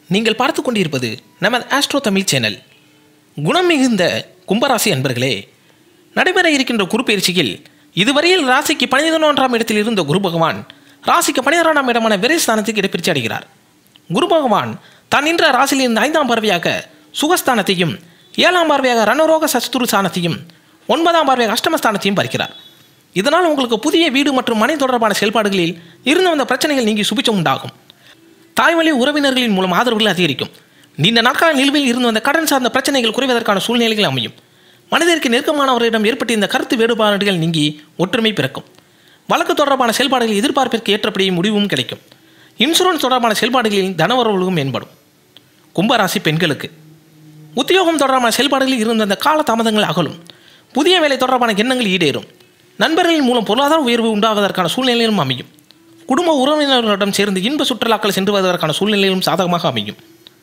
நீங்கள் பார்த்து கொண்டிருப்பது நமது ஆஸ்ட்ரோ தமிழ் சேனல் குணம் மிகுந்த கும்பராசி அன்பர்களே நடைபெற இருக்கின்ற குரு பயிற்சியில் இதுவரையில் ராசிக்கு பனிரெண்டாம் இடத்தில் இருந்த குரு பகவான் ராசிக்கு பனிரெண்டாம் இடமான விரைஸ்தானத்துக்கு இடப்பிரிச்சு அடைகிறார் குரு பகவான் தான் நின்ற ராசியில் இருந்த ஐந்தாம் பார்வையாக சுகஸ்தானத்தையும் ஏழாம் பார்வையாக ரணரோக சஸ்துரு ஸ்தானத்தையும் ஒன்பதாம் பார்வையாக அஷ்டமஸ்தானத்தையும் பார்க்கிறார் இதனால் உங்களுக்கு புதிய வீடு மற்றும் மனை தொடர்பான செயல்பாடுகளில் இருந்து வந்த பிரச்சனைகள் நீங்கி சுபிச்சம் உண்டாகும் தாய்வழி உறவினர்களின் மூலம் ஆதரவுகள் அதிகரிக்கும் நீண்ட நாட்கால நிலுவையில் இருந்து வந்த கடன் சார்ந்த பிரச்சனைகள் குறைவதற்கான சூழ்நிலைகள் அமையும் மனிதருக்கு நெருக்கமானவரிடம் ஏற்பட்ட இந்த கருத்து வேறுபாடுகள் நீங்கி ஒற்றுமை பிறக்கும் வழக்கு தொடர்பான செயல்பாடுகள் எதிர்பார்ப்பிற்கு ஏற்றபடி முடிவும் கிடைக்கும் இன்சூரன்ஸ் தொடர்பான செயல்பாடுகளில் தனவரவுகளும் மேம்படும் கும்பராசி பெண்களுக்கு உத்தியோகம் தொடர்பான செயல்பாடுகளில் இருந்த அந்த கால தாமதங்கள் அகலும் புதிய வேலை தொடர்பான எண்ணங்கள் ஈடேறும் நண்பர்களின் மூலம் பொருளாதார உயர்வு உண்டாவதற்கான சூழ்நிலையும் அமையும் குடும்ப உறவினர்களிடம் சேர்ந்து இன்ப சுற்றுலாக்கள் சென்று வருவதற்கான சூழ்நிலையும் சாதகமாக அமையும்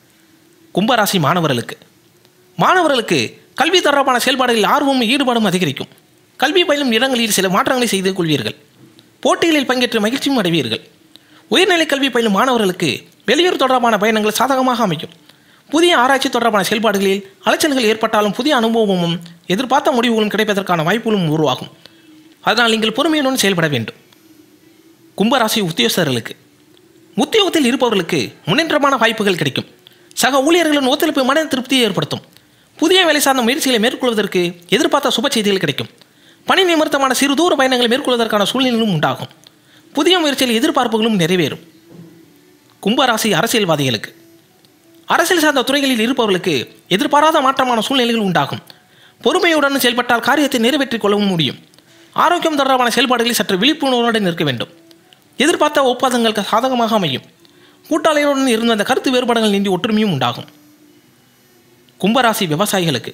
கும்பராசி மாணவர்களுக்கு மாணவர்களுக்கு கல்வி தொடர்பான செயல்பாடுகளில் ஆர்வமும் ஈடுபாடும் அதிகரிக்கும் கல்வி பயிலும் இடங்களில் சில மாற்றங்களை செய்து கொள்வீர்கள் போட்டிகளில் பங்கேற்று மகிழ்ச்சியும் அடைவீர்கள் உயர்நிலை கல்வி பயிலும் மாணவர்களுக்கு வெளியூர் தொடர்பான பயணங்கள் சாதகமாக அமையும் புதிய ஆராய்ச்சி தொடர்பான செயல்பாடுகளில் அலைச்சல்கள் ஏற்பட்டாலும் புதிய அனுபவமும் எதிர்பார்த்த முடிவுகளும் கிடைப்பதற்கான வாய்ப்புகளும் உருவாகும் அதனால் நீங்கள் பொறுமையுடன் செயல்பட வேண்டும் கும்பராசி உத்தியோகஸ்தர்களுக்கு உத்தியோகத்தில் இருப்பவர்களுக்கு முன்னேற்றமான வாய்ப்புகள் கிடைக்கும் சக ஊழியர்களின் ஒத்துழைப்பு மன திருப்தியை ஏற்படுத்தும் புதிய வேலை சார்ந்த முயற்சிகளை மேற்கொள்வதற்கு எதிர்பார்த்த சுப செய்திகள் கிடைக்கும் பணி நிமித்தமான சிறு தூர பயணங்களை மேற்கொள்வதற்கான சூழ்நிலையும் உண்டாகும் புதிய முயற்சியில் எதிர்பார்ப்புகளும் நிறைவேறும் கும்பராசி அரசியல்வாதிகளுக்கு அரசியல் சார்ந்த துறைகளில் இருப்பவர்களுக்கு எதிர்பாராத மாற்றமான சூழ்நிலைகள் உண்டாகும் பொறுமையுடன் செயல்பட்டால் காரியத்தை நிறைவேற்றிக் கொள்ளவும் முடியும் ஆரோக்கியம் தொடர்பான செயல்பாடுகளில் சற்று விழிப்புணர்வுடன் இருக்க வேண்டும் எதிர்பார்த்த ஒப்பந்தங்களுக்கு சாதகமாக அமையும் கூட்டாளிகளுடன் இருந்த அந்த கருத்து வேறுபாடுகள் நீங்கி ஒற்றுமையும் உண்டாகும் கும்பராசி விவசாயிகளுக்கு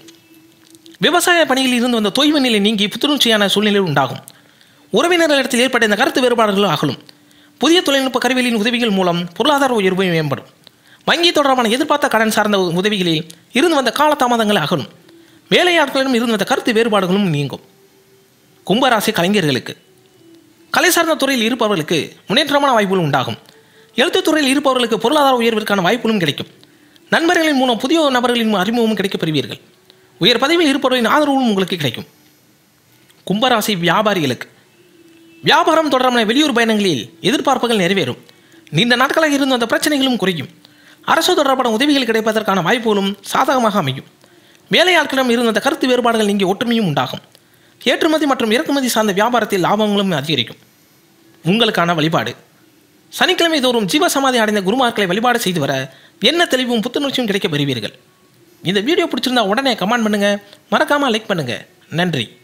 விவசாய பணியில் இருந்து வந்த தொய்வு நிலை நீங்கி புத்துணர்ச்சியான சூழ்நிலை உண்டாகும் உறவினர்களிடத்தில் ஏற்பட்ட இந்த கருத்து வேறுபாடுகள் அகலும் புதிய தொழில்நுட்ப கருவிகளின் உதவிகள் மூலம் பொருளாதார உயர்வு மேம்படும் வங்கி தொடர்பான எதிர்பார்த்த கடன் சார்ந்த உதவிகளில் இருந்து வந்த காலதாமதங்கள் அகலும் வேலையாட்களிடம் இருந்து வந்த கருத்து வேறுபாடுகளும் நீங்கும் கும்பராசி கலைஞர்களுக்கு கலை சார்ந்த துறையில் இருப்பவர்களுக்கு முன்னேற்றமான வாய்ப்புகள் உண்டாகும் எழுத்துத் துறையில் இருப்பவர்களுக்கு பொருளாதார உயர்விற்கான வாய்ப்புகளும் கிடைக்கும் நண்பர்களின் மூலம் புதிய நபர்களின் அறிமுகமும் கிடைக்கப் பெறுவீர்கள் உயர் பதவியில் இருப்பவர்களின் ஆதரவும் உங்களுக்கு கிடைக்கும் கும்பராசி வியாபாரிகளுக்கு வியாபாரம் தொடர்பான வெளியூர் பயணங்களில் எதிர்பார்ப்புகள் நிறைவேறும் நீண்ட நாட்களாக இருந்து வந்த பிரச்சனைகளும் குறையும் அரசு தொடர்பான உதவிகள் கிடைப்பதற்கான வாய்ப்புகளும் சாதகமாக அமையும் வேலையாட்களிடம் இருந்த அந்த கருத்து வேறுபாடுகள் நீங்கி ஒற்றுமையும் உண்டாகும் ஏற்றுமதி மற்றும் இறக்குமதி சார்ந்த வியாபாரத்தில் லாபங்களும் அதிகரிக்கும் உங்களுக்கான வழிபாடு சனிக்கிழமை தோறும் ஜீவசமாதி அடைந்த குருமார்களை வழிபாடு செய்து வர என்ன தெளிவும் புத்துணர்ச்சியும் கிடைக்க பெறுவீர்கள் இந்த வீடியோ பிடிச்சிருந்தா உடனே கமெண்ட் பண்ணுங்கள் மறக்காமல் லைக் பண்ணுங்கள் நன்றி